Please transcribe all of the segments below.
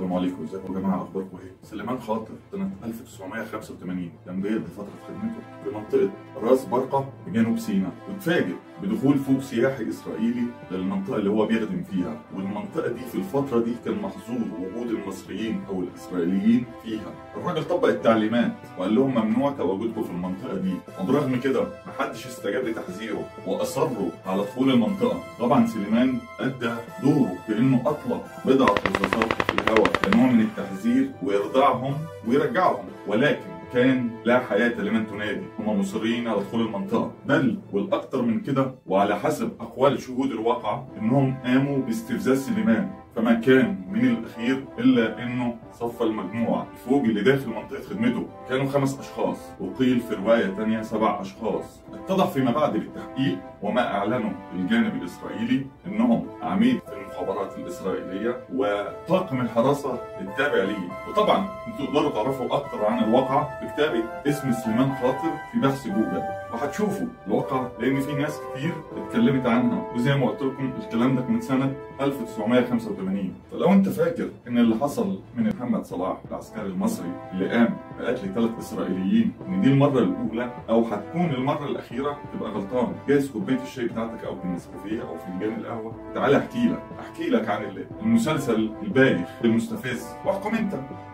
السلام عليكم ازيكم يا جماعه اخباركم ايه؟ سليمان خاطر سنه 1985 كان بيقضي فتره خدمته في منطقه راس برقه بجنوب سيناء واتفاجئ بدخول فوق سياحي اسرائيلي للمنطقه اللي هو بيخدم فيها والمنطقه دي في الفتره دي كان محظور وجود المصريين او الاسرائيليين فيها الراجل طبق التعليمات وقال لهم ممنوع تواجدكم في المنطقه دي وبرغم كده محدش استجاب لتحذيره واصروا على دخول المنطقه طبعا سليمان ادى دوره بانه اطلق بضعه رصاصات في الهواء كنوع من التحذير ويرضعهم ويرجعهم ولكن كان لا حياة لمن تنادي هم مصرين على دخول المنطقة بل والأكثر من كده وعلى حسب أقوال شهود الواقعة إنهم قاموا باستفزاز سليمان فما كان من الأخير إلا إنه صف المجموعة الفوج اللي داخل منطقة خدمته كانوا خمس أشخاص وقيل في رواية تانية سبع أشخاص اتضح فيما بعد بالتحقيق وما أعلنه الجانب الإسرائيلي إنهم عميد في المخابرات الإسرائيلية وطاقم الحراسة التابع ليه وطبعا انتوا تقدروا تعرفوا أكتر عن الواقعة بكتابة اسم سليمان خاطر في بحث جوجل وهتشوفوا الواقعة لأن في ناس كتير اتكلمت عنها وزي ما قلت لكم الكلام ده من سنة 1985 فلو انت فاكر ان اللي حصل من محمد صلاح العسكري المصري اللي قام بقتل ثلاث اسرائيليين ان دي المره الاولى او هتكون المره الاخيره تبقى غلطان جايز كوبايه الشاي بتاعتك او بالنسكافيه او فنجان القهوه تعالى احكي لك احكي لك عن المسلسل البايخ المستفز واحكم انت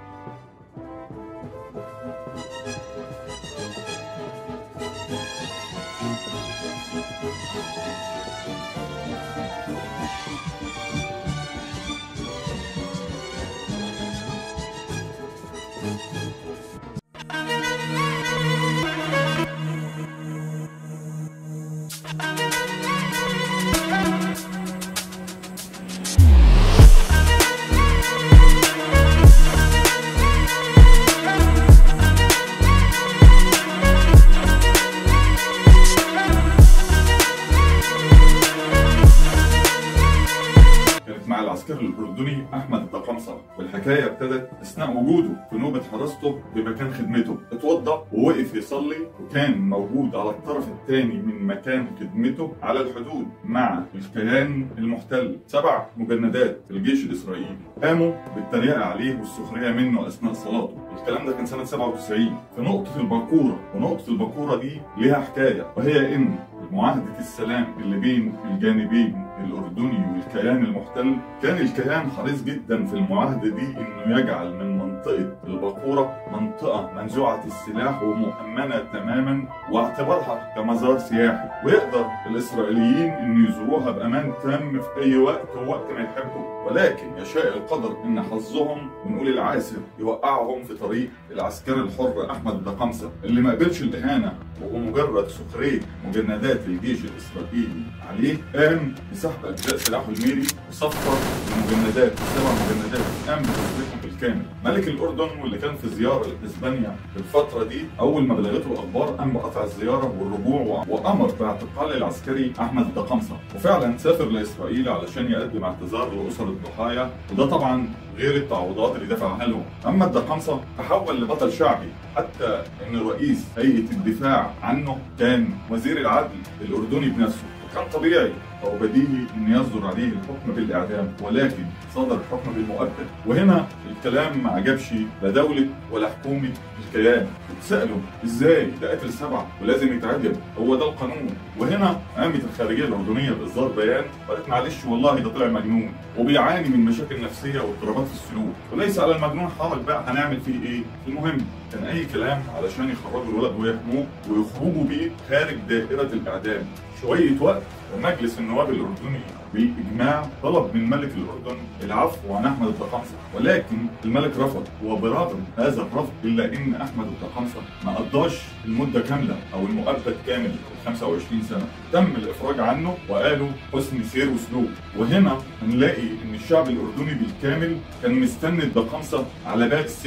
كانت مع العسكري الاردني احمد الدقمصه والحكايه ابتدت اثناء وجوده في نوبه حراسته بمكان خدمته اتوضا ووقف يصلي وكان موجود على الطرف الثاني من مكان خدمته على الحدود مع الكيان المحتل سبع مجندات الجيش الاسرائيلي قاموا بالتريقه عليه والسخريه منه اثناء صلاته الكلام ده كان سنه 97 في نقطه الباكوره ونقطه الباكوره دي ليها حكايه وهي ان معاهده السلام اللي بين الجانبين الاردني والكيان المحتل كان الكيان حريص جدا في المعاهده دي انه يجعل من منطقه الباكوره منطقه منزوعه السلاح ومؤمنه تماما واعتبرها كمزار سياحي ويقدر الاسرائيليين انه يزوروها بامان تام في اي وقت ووقت ما يحبوا ولكن يشاء القدر ان حظهم ونقول العاسر يوقعهم في طريق العسكري الحر احمد الدقمصه اللي ما قبلش الاهانه وبمجرد سخريه مجندات الجيش الاسرائيلي عليه قام بسحب اجزاء سلاحه الميري وصفر المجندات السبع مجندات قام بتسليحهم بالكامل ملك الاردن واللي كان في زياره لاسبانيا في الفتره دي اول ما بلغته الاخبار قام بقطع الزياره والرجوع وامر باعتقال العسكري احمد الدقمصه وفعلا سافر لاسرائيل علشان يقدم اعتذار لاسر الضحايا وده طبعا غير التعويضات اللي دفعها لهم اما الدقمصه تحول لبطل شعبي حتى ان رئيس هيئه الدفاع عنه كان وزير العدل الاردني بنفسه كان طبيعي او بديهي ان يصدر عليه الحكم بالاعدام ولكن صدر الحكم بالمؤبد وهنا الكلام ما عجبش لا دوله ولا حكومه الكيان اتسالوا ازاي ده قتل سبعه ولازم يتعدم هو ده القانون وهنا قامت الخارجيه الاردنيه باصدار بيان وقالت معلش والله ده طلع مجنون وبيعاني من مشاكل نفسيه واضطرابات في السلوك وليس على المجنون حرج بقى هنعمل فيه ايه المهم كان اي كلام علشان يخرجوا الولد ويحموه ويخرجوا بيه خارج دائره الاعدام شويه وقت ومجلس النواب الاردني بالاجماع طلب من ملك الاردن العفو عن احمد الدقمصه ولكن الملك رفض وبرغم هذا الرفض الا ان احمد الدقمصه ما قضاش المده كامله او المؤبد كامل 25 سنه تم الافراج عنه وقالوا حسن سير وسلوك وهنا هنلاقي ان الشعب الاردني بالكامل كان مستني الدقمصه على باب السجن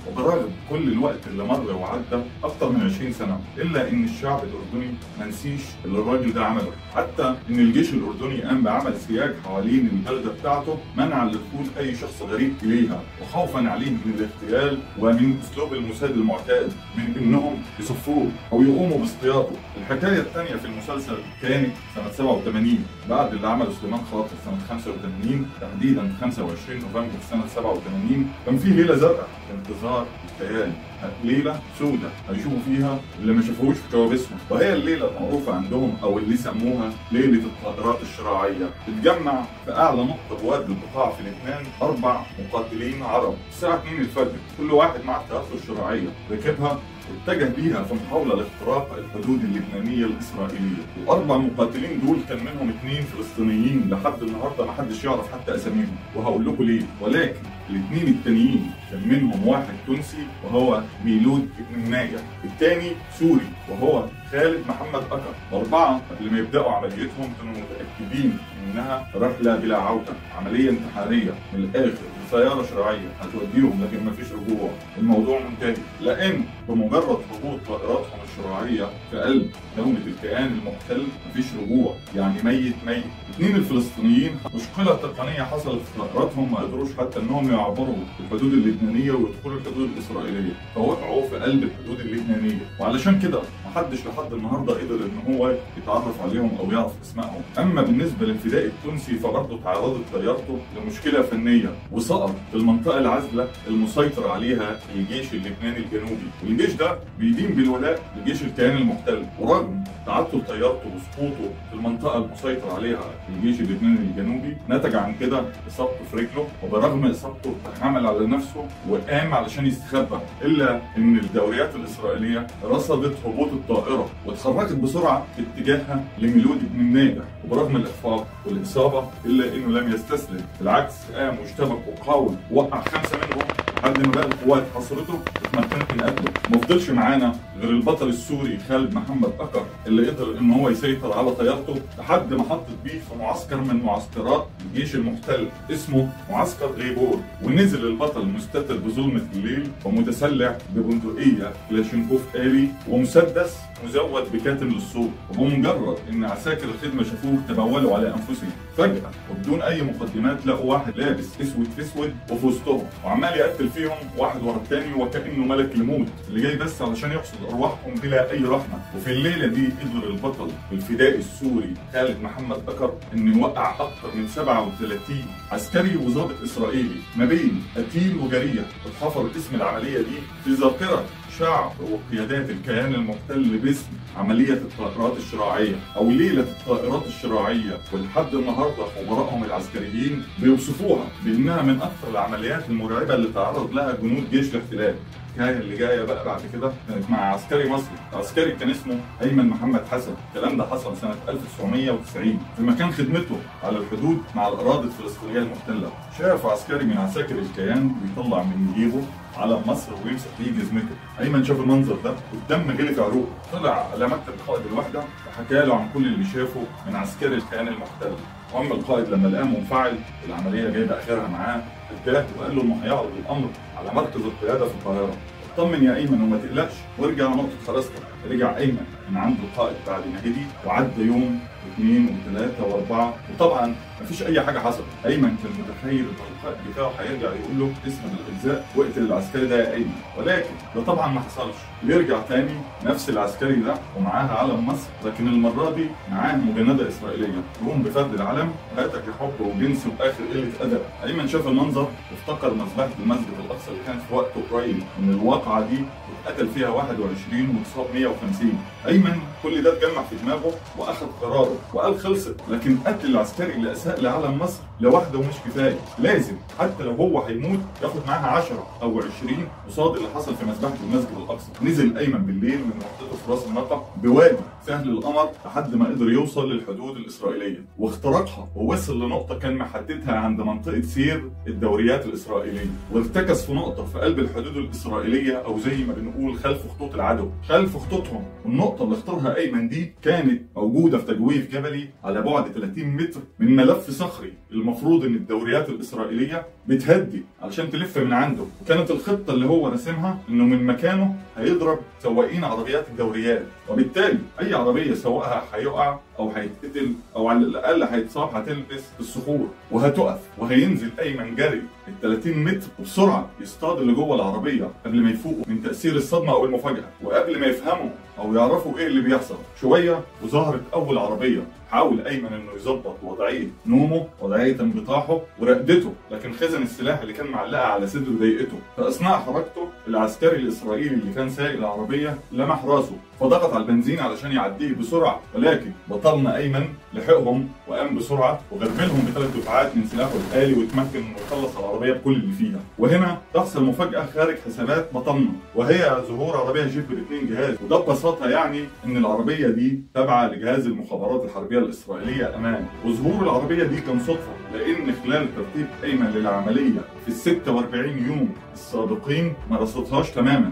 وبرغم كل الوقت اللي مر وعدى اكتر من 20 سنه الا ان الشعب الاردني ما نسيش اللي الراجل ده عمله حتى ان الجيش الاردني قام بعمل سياج حوالين البلده بتاعته منعا لدخول اي شخص غريب اليها وخوفا عليه من الاغتيال ومن اسلوب الموساد المعتاد من انهم يصفوه او يقوموا باصطياده الحكايه الثانيه في المسلسل كانت سنه 87 بعد اللي عمله سليمان خاطر سنه 85 تحديدا في 25 نوفمبر سنه 87 كان في ليله زرقاء في انتظار الكيان ليله سوداء هيشوفوا فيها اللي ما شافوش في كوابيسهم وهي الليله المعروفه عندهم او اللي سموها ليله الطائرات الشراعيه تتجمع في اعلى نقطه بوادي البقاع في لبنان اربع مقاتلين عرب الساعه 2 الفجر كل واحد مع طيارته الشراعيه ركبها واتجه بيها في محاولة لاختراق الحدود اللبنانية الإسرائيلية الأربع مقاتلين دول كان منهم اثنين فلسطينيين لحد النهاردة ما حدش يعرف حتى أساميهم وهقول لكم ليه ولكن الاثنين التانيين كان منهم واحد تونسي وهو ميلود بن ناجح الثاني سوري وهو خالد محمد أكر الأربعة قبل ما يبدأوا عمليتهم كانوا متأكدين إنها رحلة بلا عودة عملية انتحارية من الآخر سيارة شرعية هتوديهم لكن مفيش رجوع الموضوع منتهي لأن بمجرد هبوط طائراتهم الشراعية في قلب دولة الكيان المحتل مفيش رجوع يعني ميت ميت اثنين الفلسطينيين مشكلة تقنية حصلت في طائراتهم ما قدروش حتى انهم يعبروا الحدود اللبنانية ويدخلوا الحدود الإسرائيلية فوقعوا في قلب الحدود اللبنانية وعلشان كده محدش لحد النهارده قدر ان هو يتعرف عليهم او يعرف اسمائهم اما بالنسبه للفدائي التونسي فبرضه تعرضت طيارته لمشكله فنيه وسقط في المنطقه العازله المسيطر عليها الجيش اللبناني الجنوبي والجيش ده بيدين بالولاء لجيش الكيان المحتل ورغم تعطل طيارته وسقوطه في المنطقه المسيطر عليها الجيش اللبناني الجنوبي نتج عن كده اصابته في رجله وبرغم اصابته تحمل على نفسه وقام علشان يستخبى الا ان الدوريات الاسرائيليه رصدت هبوط الطائره واتحركت بسرعه في اتجاهها لميلود بن الناجح وبرغم الاخفاق والاصابه الا انه لم يستسلم بالعكس قام واشتبك وقاوم وقع خمسه منهم لحد ما بقى القوات حصرته اتمكنت من قتله ما فضلش معانا غير البطل السوري خالد محمد اكر اللي قدر ان هو يسيطر على طيارته لحد ما حطت بيه في معسكر من معسكرات الجيش المحتل اسمه معسكر غيبور ونزل البطل مستتر بظلمه الليل ومتسلح ببندقيه كلاشينكوف آلي ومسدس مزود بكاتم للصوت وبمجرد ان عساكر الخدمه شافوه تبولوا على انفسهم فجاه وبدون اي مقدمات لقوا واحد لابس اسود في اسود وفي وسطهم وعمال يقتل فيهم واحد ورا الثاني وكانه ملك الموت اللي جاي بس علشان يحصد ارواحهم بلا اي رحمه وفي الليله دي قدر البطل الفدائي السوري خالد محمد بكر انه يوقع اكثر من 37 عسكري وضابط اسرائيلي ما بين قتيل وجريح اتحفر اسم العمليه دي في ذاكره شعب وقيادات الكيان المحتل باسم عملية الطائرات الشراعية أو ليلة الطائرات الشراعية ولحد النهاردة خبرائهم العسكريين بيوصفوها بأنها من أكثر العمليات المرعبة اللي تعرض لها جنود جيش الاحتلال الحكايه اللي جايه بقى بعد كده كانت مع عسكري مصري، عسكري كان اسمه ايمن محمد حسن، الكلام ده حصل سنه 1990 في مكان خدمته على الحدود مع الاراضي الفلسطينيه المحتله، شاف عسكري من عساكر الكيان بيطلع من جيبه علم مصر ويمسك بيه جزمته، ايمن شاف المنظر ده والدم جري في عروقه، طلع على مكتب قائد الوحده وحكى له عن كل اللي شافه من عسكري الكيان المحتل، المهم القائد لما لقاه منفعل العمليه جايبه اخرها معاه اداه وقال له انه هيعرض الامر على مركز القياده في القاهره اطمن يا ايمن وما تقلقش وارجع نقطه خلاصتك رجع ايمن من عند القائد بعد ما هدي وعدى يوم واثنين وثلاثه واربعه وطبعا مفيش اي حاجه حصلت ايمن كان متخيل ان القائد بتاعه هيرجع يقول له اسم الاجزاء واقتل العسكري ده يا ايمن ولكن ده طبعا ما حصلش يرجع تاني نفس العسكري ده ومعاها علم مصر لكن المره دي معاه مجنده اسرائيليه يقوم بفرد العلم هاتك يا حب وجنس واخر قله ادب ايمن شاف المنظر وافتكر مذبحه المسجد الاقصى اللي كانت في وقت قريب من الواقعه دي اتقتل فيها 21 واتصاب 150 ايمن كل ده اتجمع في دماغه واخذ قراره وقال خلصت لكن قتل العسكري اللي اساء لعلم مصر لوحده مش كفايه لازم حتى لو هو هيموت ياخد معاها 10 او 20 قصاد اللي حصل في مذبحه المسجد الاقصى نزل ايمن بالليل من منطقه في راس النقع بوادي سهل القمر لحد ما قدر يوصل للحدود الاسرائيليه واخترقها ووصل لنقطه كان محددها عند منطقه سير الدوريات الاسرائيليه وارتكز في نقطه في قلب الحدود الاسرائيليه او زي ما بنقول خلف خطوط العدو خلف خطوطهم النقطه اللي اختارها ايمن دي كانت موجوده في تجويف جبلي على بعد 30 متر من ملف صخري المفروض ان الدوريات الاسرائيليه بتهدي علشان تلف من عنده وكانت الخطه اللي هو راسمها انه من مكانه هيضرب سواقين عربيات الدوريات وبالتالي اي عربيه سواقها هيقع او هيتقتل او على الاقل هيتصاب هتلبس الصخور وهتقف وهينزل ايمن جري ال 30 متر وبسرعه يصطاد اللي جوه العربيه قبل ما يفوقوا من تاثير الصدمه او المفاجاه وقبل ما يفهموا او يعرفوا ايه اللي بيحصل شويه وظهرت اول عربيه حاول ايمن انه يظبط وضعيه نومه وضعيه انبطاحه ورقدته لكن خزن السلاح اللي كان معلقه على صدره ضايقته فاثناء حركته العسكري الاسرائيلي اللي كان سايق العربيه لمح راسه فضغط على البنزين علشان يعديه بسرعه ولكن بطلنا ايمن لحقهم وقام بسرعه وغربلهم بثلاث دفعات من سلاحه الالي وتمكن انه يخلص العربيه بكل اللي فيها وهنا تحصل مفاجاه خارج حسابات بطلنا وهي ظهور عربيه جيب باثنين جهاز وده ببساطه يعني ان العربيه دي تابعه لجهاز المخابرات الحربيه الاسرائيليه امان وظهور العربيه دي كان صدفه لان خلال ترتيب ايمن للعمليه في ال 46 يوم السابقين ما رصدهاش تماما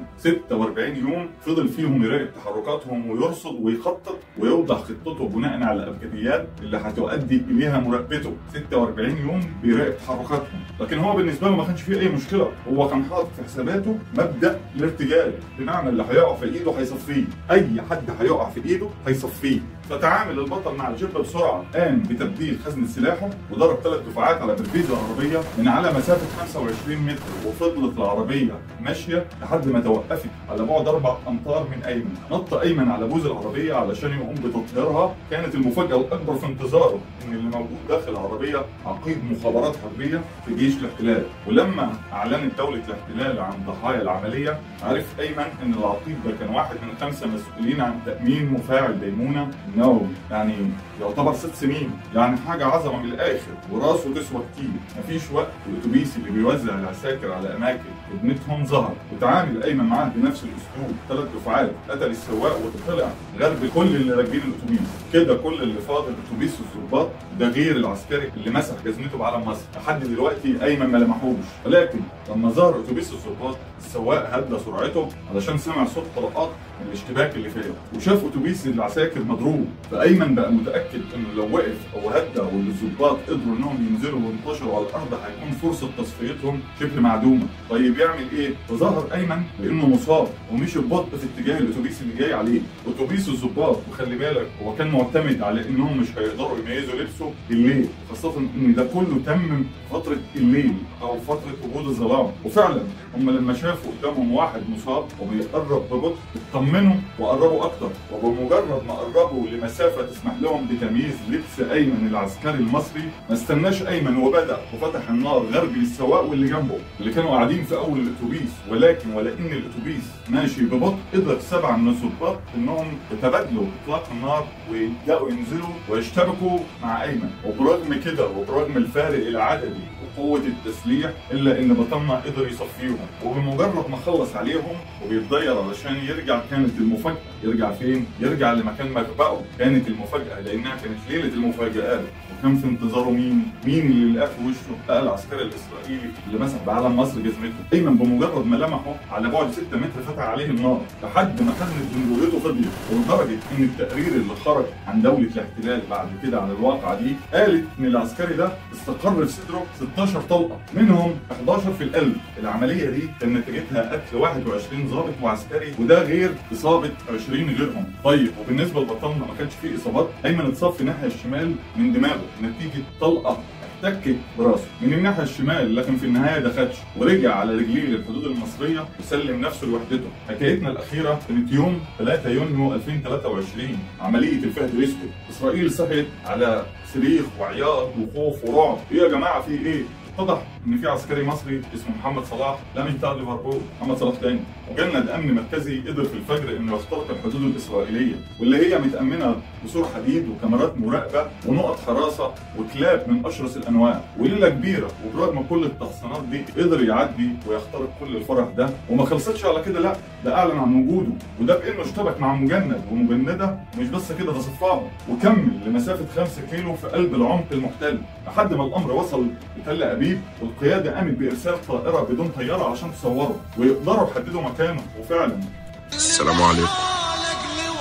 46 يوم فضل فيهم يراقب تحركاتهم ويرصد ويخطط ويوضع خطته بناء على الابجديات اللي هتؤدي اليها مراقبته 46 يوم بيراقب تحركاتهم لكن هو بالنسبه له ما كانش فيه اي مشكله هو كان حاطط في حساباته مبدا الارتجال بمعنى اللي هيقع في ايده هيصفيه اي حد هيقع في ايده هيصفيه فتعامل البطل مع الجبه بسرعه قام بتبديل خزنه سلاحه وضرب ثلاث دفعات على برفيز العربيه من على مسافه 25 متر وفضلت العربيه ماشيه لحد ما توقفت على بعد اربع امتار من ايمن نط ايمن على بوز العربيه علشان يقوم بتطهيرها كانت المفاجاه الاكبر في انتظاره ان اللي موجود داخل العربيه عقيد مخابرات حربيه في جيش الاحتلال ولما اعلنت دوله الاحتلال عن ضحايا العمليه عرف ايمن ان العقيد ده كان واحد من الخمسه مسؤولين عن تامين مفاعل ديمونه نووي يعني يعتبر ست سنين يعني حاجه عظمه من الاخر وراسه تسوى كتير مفيش وقت الاتوبيس اللي بيوزع العساكر على اماكن خدمتهم ظهر وتعامل ايمن معاه بنفس الاسلوب ثلاث دفعات قتل السواق وطلع غرب كل اللي راكبين الاتوبيس كده كل اللي فاضل اتوبيس الضباط ده غير العسكري اللي مسح جزمته بعلم مصر لحد دلوقتي ايمن ما لمحوش ولكن لما ظهر اتوبيس الضباط السواق هدى سرعته علشان سمع صوت طلقات من الاشتباك اللي فات وشاف اتوبيس العساكر مضروب فايمن بقى متاكد انه لو وقف او هدى والظباط قدروا انهم ينزلوا وينتشروا على الارض هيكون فرصه تصفيتهم شبه معدومه طيب يعمل ايه فظهر ايمن لانه مصاب ومشي ببطء في اتجاه الاتوبيس اللي جاي عليه اتوبيس الظباط وخلي بالك هو كان معتمد على انهم مش هيقدروا يميزوا لبسه بالليل خاصه ان ده كله تم فتره الليل او فتره وجود الظلام وفعلا هم لما شافوا قدامهم واحد مصاب وبيقرب ببطء اطمنوا وقربوا اكتر وبمجرد ما قربوا لمسافه تسمح لهم بتمييز لبس ايمن العسكري المصري ما استناش ايمن وبدا وفتح النار غربي للسواق واللي جنبه اللي كانوا قاعدين في اول الاتوبيس ولكن ولان الاتوبيس ماشي ببطء قدر سبعه من الضباط انهم يتبادلوا اطلاق النار ويبداوا ينزلوا ويشتبكوا مع ايمن وبرغم كده وبرغم الفارق العددي وقوه التسليح الا ان بطلنا قدر يصفيهم وبمجرد ما خلص عليهم وبيتضير علشان يرجع كانت المفاجاه يرجع فين؟ يرجع لمكان مخبأه كانت المفاجاه لانها كانت ليله المفاجآت وكان في انتظاره مين؟ مين اللي لقاه في وشه؟ لقى العسكري الاسرائيلي اللي مسح بعلم مصر جزمته ايمن بمجرد ما لمحه على بعد 6 متر فتح عليه النار لحد ما خزنه جمهوريته فضيت ولدرجه ان التقرير اللي خرج عن دوله الاحتلال بعد كده عن الواقعه دي قالت ان العسكري ده استقر في صدره 16 طلقه منهم 11 في القلب العمليه دي كان نتيجتها قتل 21 ضابط وعسكري وده غير اصابه 20 غيرهم طيب وبالنسبه لبطلنا ما كانش فيه اصابات ايمن اتصاب في الناحيه الشمال من دماغه نتيجه طلقه احتكت براسه من الناحيه الشمال لكن في النهايه دخلش ورجع على رجليه للحدود المصريه وسلم نفسه لوحدته حكايتنا الاخيره كانت يوم 3 يونيو 2023 عمليه الفهد الاسود اسرائيل صحيت على صريخ وعياط وخوف ورعب ايه يا جماعه في ايه اتضح ان في عسكري مصري اسمه محمد صلاح لم ينتقل ليفربول محمد صلاح تاني وجند امن مركزي قدر في الفجر انه يخترق الحدود الاسرائيليه واللي هي متامنه بسور حديد وكاميرات مراقبه ونقط حراسه وكلاب من اشرس الانواع وليله كبيره وبرغم كل التحصينات دي قدر يعدي ويخترق كل الفرح ده وما خلصتش على كده لا ده اعلن عن وجوده وده بانه اشتبك مع مجند ومجنده مش بس كده ده صفاهم وكمل لمسافه 5 كيلو في قلب العمق المحتل لحد ما الامر وصل لتل ابيب والقياده قامت بارسال طائره بدون طياره عشان تصوره ويقدروا يحددوا مكانه وفعلا السلام عليكم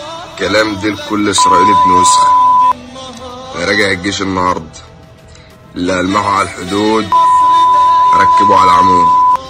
كلام دي لكل اسرائيلي ابن وسخ راجع الجيش النهارده اللي ألمحوا على الحدود ركبوا على العمود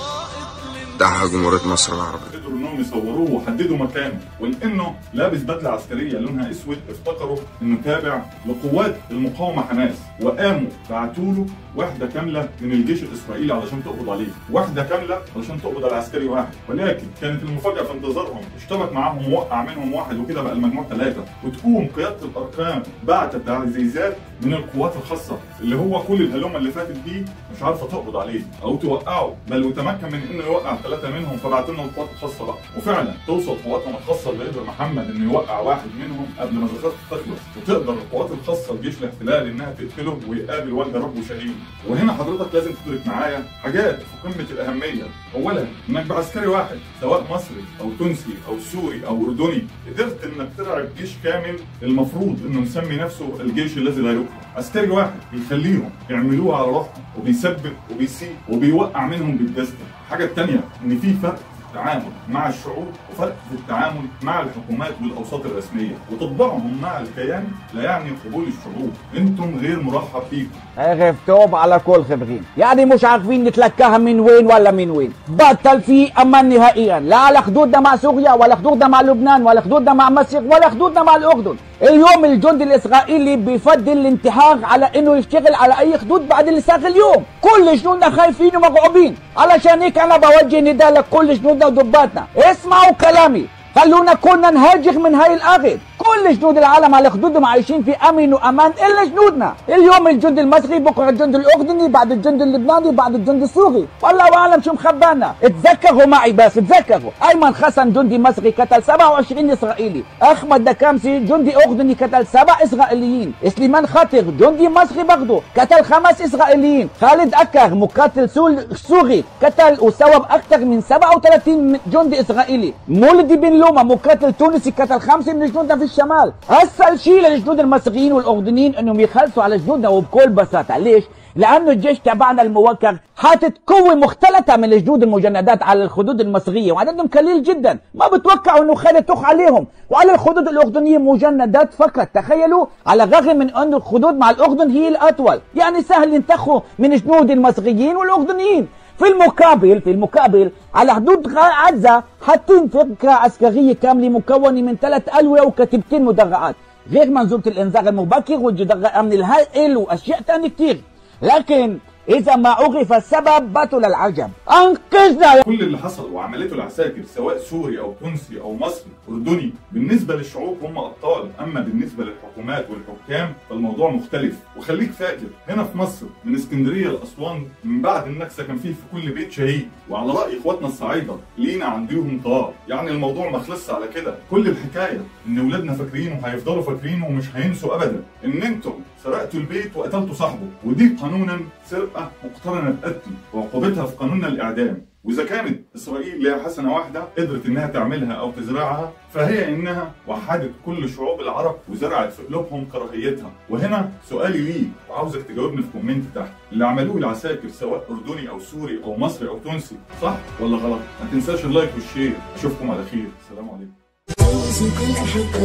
ده جمهورية مصر العربية قدروا انهم يصوروه وحددوا مكانه ولانه لابس بدله عسكريه لونها اسود افتكروا انه تابع لقوات المقاومه حماس وقاموا بعتوا له وحده كامله من الجيش الاسرائيلي علشان تقبض عليه، وحده كامله علشان تقبض على عسكري واحد، ولكن كانت المفاجاه في انتظارهم اشتبك معاهم ووقع منهم واحد وكده بقى المجموع ثلاثه، وتقوم قياده الاركان بعتت تعزيزات من القوات الخاصه اللي هو كل الهلومه اللي فاتت دي مش عارفه تقبض عليه او توقعه بل وتمكن من انه يوقع ثلاثه منهم فبعت لنا القوات الخاصه بقى وفعلا توصل قواتهم الخاصه لقدر محمد انه يوقع واحد منهم قبل ما الغزات تخلص وتقدر القوات الخاصه لجيش الاحتلال انها تقتله ويقابل والد ربه شهيد وهنا حضرتك لازم تدرك معايا حاجات في قمه الاهميه اولا انك بعسكري واحد سواء مصري او تونسي او سوري او اردني قدرت انك ترعب جيش كامل المفروض انه مسمي نفسه الجيش الذي لا يكره عسكري واحد بيخليهم يعملوها على روحهم وبيسبب وبيسيء وبيوقع منهم بالجسد الحاجه الثانيه ان في فرق التعامل مع الشعوب وفرق في التعامل مع الحكومات والاوساط الرسميه وتطبيعهم مع الكيان لا يعني قبول الشعوب انتم غير مرحب فيكم عرف توب على كل خبرين يعني مش عارفين نتلكاها من وين ولا من وين بطل في امان نهائيا لا على حدودنا مع سوريا ولا حدودنا مع لبنان ولا حدودنا مع مصر ولا حدودنا مع الاردن اليوم الجندي الاسرائيلي بيفضل الانتحار على انه يشتغل على اي حدود بعد اللي صار اليوم كل جنودنا خايفين ومرعوبين علشان هيك انا بوجه نداء لكل جنودنا وضباطنا اسمعوا كلامي خلونا كنا نهاجر من هاي الارض كل جنود العالم على خدودهم عايشين في امن وامان الا جنودنا اليوم الجند المصري بكره الجند الاردني بعد الجند اللبناني بعد الجند السوري والله اعلم شو مخبانا اتذكروا معي بس اتذكروا ايمن حسن جندي مصري قتل 27 اسرائيلي احمد دكامسي جندي اردني قتل سبع اسرائيليين سليمان خاطر جندي مصري برضه قتل خمس اسرائيليين خالد اكر مقاتل سوري قتل وسوى اكثر من 37 جندي اسرائيلي مولدي بن لوما مقاتل تونسي قتل خمسه من جنودنا في الشمال اسهل شيء للجنود المصريين والاردنيين انهم يخلصوا على جنودنا وبكل بساطه ليش لانه الجيش تبعنا الموكر حاطط قوه مختلطه من الجنود المجندات على الخدود المصريه وعددهم قليل جدا ما بتوقعوا انه خالد تخ عليهم وعلى الخدود الاردنيه مجندات فقط تخيلوا على الرغم من انه الخدود مع الاردن هي الاطول يعني سهل ينتخوا من الجنود المصريين والاردنيين في المقابل في المقابل على حدود غزة حاطين فرقة عسكرية كاملة مكونة من ثلاث ألوية وكتيبتين مدرعات غير منظومة الإنذار المبكر والجدار الأمن الهائل وأشياء ثانية كتير لكن إذا ما عرف السبب بطل العجب أنقذنا كل اللي حصل وعملته العساكر سواء سوري أو تونسي أو مصري أردني بالنسبة للشعوب هم أبطال أما بالنسبة للحكومات والحكام فالموضوع مختلف وخليك فاكر هنا في مصر من اسكندرية لأسوان من بعد النكسة كان فيه في كل بيت شهيد وعلى رأي إخواتنا الصعايدة لينا عندهم طار يعني الموضوع ما خلصش على كده كل الحكاية إن ولادنا فاكرين وهيفضلوا فاكرين ومش هينسوا أبدا إن أنتم سرقتوا البيت وقتلتوا صاحبه ودي قانونا سرقه مقترنه بقتل وعقوبتها في قانوننا الاعدام واذا كانت اسرائيل لها حسنه واحده قدرت انها تعملها او تزرعها فهي انها وحدت كل شعوب العرب وزرعت في قلوبهم كراهيتها وهنا سؤالي ليك وعاوزك تجاوبني في كومنت تحت اللي عملوه العساكر سواء اردني او سوري او مصري او تونسي صح ولا غلط ما تنساش اللايك والشير اشوفكم على خير السلام عليكم امسك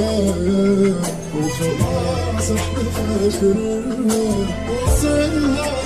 الحكاية وخلاص احنا فاشلين وصلنا